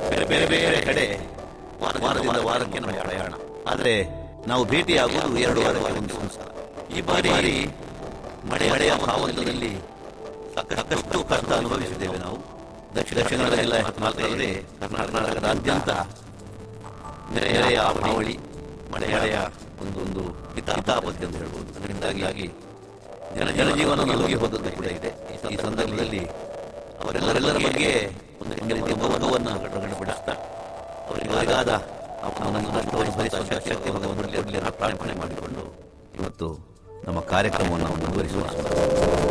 ಬೇರೆ ಬೇರೆ ಬೇರೆ ಕಡೆ ವಾರದಿಂದ ವಾರಕ್ಕೆ ನಮ್ಮ ಪ್ರಯಾಣ ಆದರೆ ನಾವು ಭೇಟಿಯಾಗುವುದು ಎರಡು ವಾರಕ್ಕೆ ಒಂದು ಸಲ ಈ ಬಾರಿ ಮಳೆ ಮಳೆಯ ಭಾವದಲ್ಲಿ ಸಾಕಷ್ಟು ಕಷ್ಟ ಅನುಭವಿಸಿದ್ದೇವೆ ನಾವು ದಕ್ಷಿಣ ದಕ್ಷಿಣ ಕನ್ನಡದಲ್ಲ ಮಾತ್ರವಲ್ಲದೆ ಕರ್ನಾಟಕದಾದ್ಯಂತ ನೆರೆಯ ಹಾವಳಿ ಮಳೆಯ ಒಂದು ಒಂದು ಹಿತಾಪತ್ತಿ ಅಂತ ಹೇಳ್ಬೋದು ಅದರಿಂದಾಗಿ ಜನ ಜನಜೀವನ ನಲುಗಿ ಹೋದದ್ದು ಕೂಡ ಇದೆ ಈ ಸಂದರ್ಭದಲ್ಲಿ ಅವರೆಲ್ಲರೆಲ್ಲರ ಬಗ್ಗೆ ಒಂದು ರೀತಿಯ ಗೌರವವನ್ನು ಪ್ರಕಟಪಡಿಸ್ತಾ ಅವರಿಗಾದ ಅವನನ್ನು ನಷ್ಟವನ್ನು ಭರಿಸುವ ಶಕ್ತಿ ಭಗವಂತನಲ್ಲಿ ಪ್ರಾರ್ಥನೆ ಮಾಡಿಕೊಂಡು ಇವತ್ತು ನಮ್ಮ ಕಾರ್ಯಕ್ರಮವನ್ನು ಮುಂದುವರಿಸುವ